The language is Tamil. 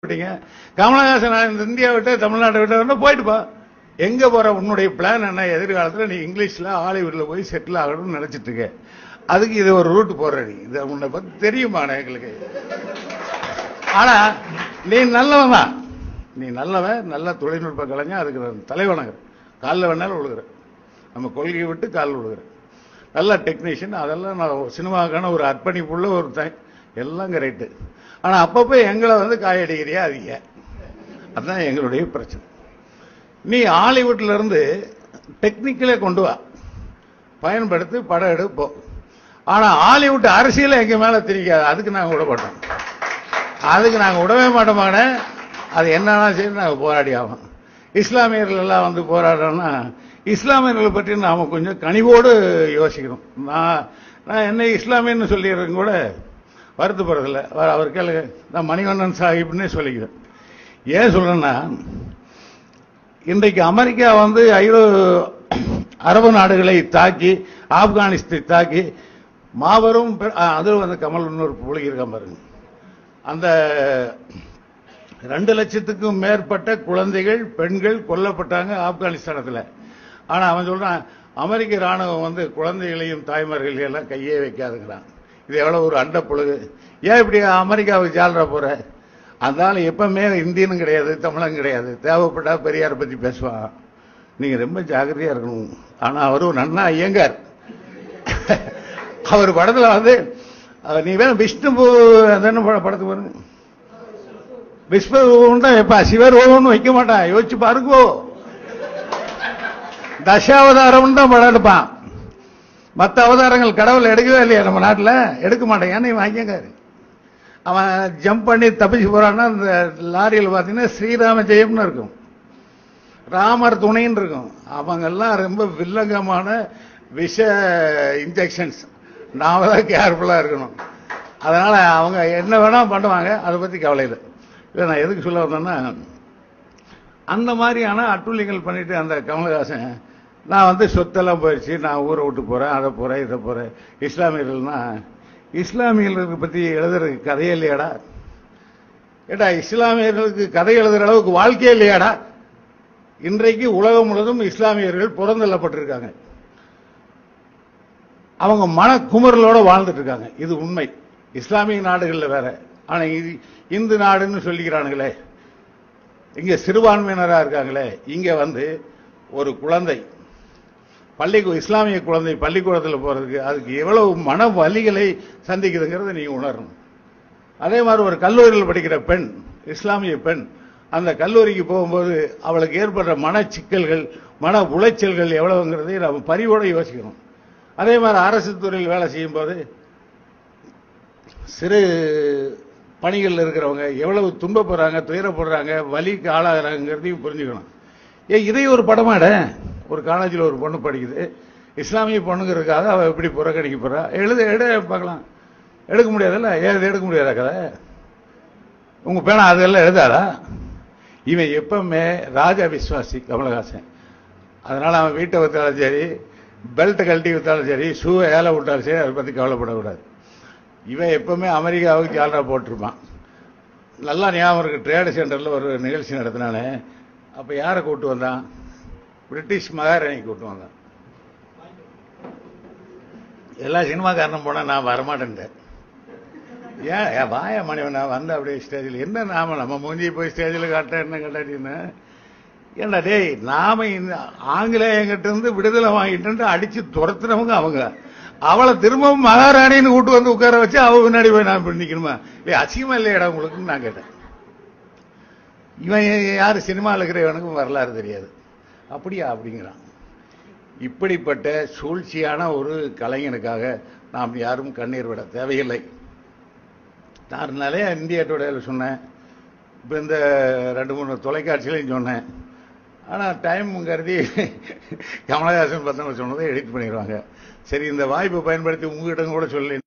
விட்டீங்க கமலஹாசன் நான் இந்த இந்தியா விட்டு தமிழ்நாட்டை விட்டு வரணும் போயிட்டுப்பா எங்க போற உன்னுடைய பிளான் என்ன எதிர்காலத்துல நீ இங்கிலீஷ்ல ஹாலிவுட்ல போய் செட்டில் ஆகணும்னு நினைச்சிட்டு இருக்க அதுக்கு இது ஒரு ரூட் போடுற நீ இது உன்னை பத்தி தெரியுமா எங்களுக்கு ஆனா நீ நல்லவன் தான் நீ நல்லவன் நல்ல தொழில்நுட்ப கலைஞன் அதுக்கு நான் தலைவணங்குறேன் காலில் வேணாலும் விழுகிறேன் நம்ம கொள்கையை விட்டு காலில் விழுகிறேன் நல்ல டெக்னீஷியன் அதெல்லாம் நான் சினிமாவுக்கான ஒரு அர்ப்பணிப்புள்ள ஒரு த எல்லாம் ரைட்டு ஆனா அப்பப்போ எங்களை வந்து காயடிக்கிறியா அதிக அதுதான் எங்களுடைய பிரச்சனை நீ ஹாலிவுட்ல இருந்து டெக்னிக்கலே கொண்டு வா பயன்படுத்தி படம் எடு போ ஆனா ஹாலிவுட் அரசியல எங்க மேல திரிக்காது அதுக்கு நாங்க விட மாட்டோம் அதுக்கு நாங்க விடவே மாட்டோமானே அது என்னன்னா சரி நாங்க போராடி ஆகும் இஸ்லாமியர்கள் எல்லாம் வந்து போராடுறோம்னா இஸ்லாமியர்களை பற்றி நாம கொஞ்சம் கனிவோடு யோசிக்கணும் நான் நான் என்ன இஸ்லாமியன்னு சொல்லிடுறேன் கூட வருத்தப்படுறதில்ல அவர் அவர் கேளுங்க நான் மணிவண்ணன் சாஹிப்னே சொல்லிக்கிறேன் ஏன் சொல்றேன்னா இன்றைக்கு அமெரிக்கா வந்து ஐரோ அரபு நாடுகளை தாக்கி ஆப்கானிஸ்தை தாக்கி மாபெரும் பெ- ஆ, அதுல வந்து கமல் இன்னொரு புள்ளி இருக்கான் பாருங்க அந்த ரெண்டு லட்சத்துக்கும் மேற்பட்ட குழந்தைகள் பெண்கள் கொல்லப்பட்டாங்க ஆப்கானிஸ்தானத்துல ஆனா அவன் சொல்றான் அமெரிக்க ராணுவம் வந்து குழந்தைகளையும் தாய்மார்களையும் எல்லாம் கையே வைக்காதுங்கிறான் இது எவ்வளவு ஒரு அண்ட புழுகு ஏன் இப்படி அமெரிக்காவுக்கு ஜாலரா போற அதனால எப்பவுமே இந்தியனும் கிடையாது தமிழன் கிடையாது தேவைப்பட்டா பெரியாரை பத்தி பேசுவான் நீங்க ரொம்ப ஜாக்கிரதையா இருக்கணும் ஆனா அவரும் நன்னா ஐயங்கார் அவர் படத்துல வந்து அவர் நீ வேணும் விஷ்ணு என்ன பட- படத்துக்கு பாருங்க விஸ்வ ஓம்னா எப்ப சிவர் ஓம்னு வைக்க மாட்டான் யோசிச்சு பாருங்கோ தசாவதாரம் தான் படம் எடுப்பான் மற்ற அவதாரங்கள் கடவுள் எடுக்கவே இல்லையா நம்ம நாட்டுல எடுக்க மாட்டேன் ஏன்னா இவன் ஐயங்காரு அவன் ஜம்ப் பண்ணி தப்பிச்சு போறான்னா அந்த லாரியில் பார்த்தீங்கன்னா ஸ்ரீராம ஜெயம்னு இருக்கும் ராமர் துணைன்னு இருக்கும் அவங்கெல்லாம் ரொம்ப வில்லங்கமான விஷ இன்ஜெக்ஷன்ஸ் நாம தான் கேர்ஃபுல்லா இருக்கணும் அதனால அவங்க என்ன வேணா பண்ணுவாங்க அதை பத்தி கவலை இல்லை இல்லை நான் எதுக்கு சொல்ல வந்தேன்னா அந்த மாதிரியான அட்டுழியங்கள் பண்ணிட்டு அந்த கமலஹாசன் நான் வந்து சொத்தெல்லாம் போயிடுச்சு நான் ஊரை விட்டு போறேன் அதை போறேன் இதை போறேன் இஸ்லாமியர்கள்னா இஸ்லாமியர்களுக்கு பத்தி எழுதுறதுக்கு கதையே இல்லையாடா ஏடா இஸ்லாமியர்களுக்கு கதை எழுதுற அளவுக்கு வாழ்க்கையே இல்லையாடா இன்றைக்கு உலகம் முழுவதும் இஸ்லாமியர்கள் புறந்தள்ளப்பட்டிருக்காங்க அவங்க மன குமுறலோட வாழ்ந்துட்டு இருக்காங்க இது உண்மை இஸ்லாமிய நாடுகள்ல வேற ஆனா இது இந்து நாடுன்னு சொல்லிக்கிறானுங்களே இங்க சிறுபான்மையினரா இருக்காங்களே இங்க வந்து ஒரு குழந்தை பள்ளி இஸ்லாமிய குழந்தை பள்ளிக்கூடத்தில் போறதுக்கு அதுக்கு எவ்வளவு மன வலிகளை சந்திக்குதுங்கிறத நீங்க உணரணும் அதே மாதிரி ஒரு கல்லூரியில் படிக்கிற பெண் இஸ்லாமிய பெண் அந்த கல்லூரிக்கு போகும்போது அவளுக்கு ஏற்படுற மன சிக்கல்கள் மன உளைச்சல்கள் எவ்வளவுங்கிறதை நம்ம பரிவோட யோசிக்கணும் அதே மாதிரி அரசு துறையில் வேலை செய்யும் போது சிறு பணிகளில் இருக்கிறவங்க எவ்வளவு துன்பப்படுறாங்க துயரப்படுறாங்க வலிக்கு ஆளாகிறாங்கிறதையும் புரிஞ்சுக்கணும் ஏ இதை ஒரு படமாட ஒரு காலேஜில் ஒரு பொண்ணு படிக்குது இஸ்லாமிய பொண்ணுங்கிறதுக்காக அவ எப்படி புறக்கணிக்க போறா எழுத எடு பார்க்கலாம் எடுக்க முடியாதுல்ல ஏன் இது எடுக்க முடியாதா கதை உங்க பேனா அதெல்லாம் எழுதாதா இவன் எப்பவுமே ராஜா விஸ்வாசி கமலஹாசன் அதனால அவன் வீட்டை வித்தாலும் சரி பெல்ட்டை கழட்டி வித்தாலும் சரி ஷூவை ஏலை விட்டாலும் சரி அதை பத்தி கவலைப்படக்கூடாது இவன் எப்பவுமே அமெரிக்காவுக்கு ஜாலரா போட்டிருப்பான் நல்லா ஞாபகம் இருக்கு ட்ரேடு சென்டர்ல ஒரு நிகழ்ச்சி நடத்தினானே அப்ப யாரை கூட்டு வந்தான் பிரிட்டிஷ் மகாராணி கூட்டு வந்தான் எல்லா சினிமாக்காரனும் போனா நான் வரமாட்டேன் ஏன் ஏன் வாய மணிவன் நான் வந்து அப்படியே ஸ்டேஜில் என்ன நாம நம்ம மூஞ்சி போய் ஸ்டேஜில் காட்ட என்ன காட்டாட்டின்னு ஏண்டா டேய் நாம இந்த ஆங்கிலேயங்கிட்ட இருந்து விடுதலை வாங்கிட்டு அடிச்சு துரத்துனவங்க அவங்க அவளை திரும்பவும் மகாராணின்னு கூட்டு வந்து உட்கார வச்சு அவ முன்னாடி போய் நான் இப்படி நிக்கணுமா இல்லையா அசிங்கமா இல்லையாடா உங்களுக்குன்னு நான் கேட்டேன் இவன் யாரு சினிமாவில் இருக்கிறவனுக்கும் வரலாறு தெரியாது அப்படியா அப்படிங்கிறான் இப்படிப்பட்ட சூழ்ச்சியான ஒரு கலைஞனுக்காக நாம் யாரும் கண்ணீர் விட தேவையில்லை நான் நிறைய இந்தியா டுடேல சொன்னேன் இப்போ இந்த ரெண்டு மூணு தொலைக்காட்சியிலையும் சொன்னேன் ஆனால் டைம் கருதி கமலஹாசன் பத்தவங்க சொன்னதை எடிட் பண்ணிடுவாங்க சரி இந்த வாய்ப்பை பயன்படுத்தி உங்ககிட்ட கூட சொல்லி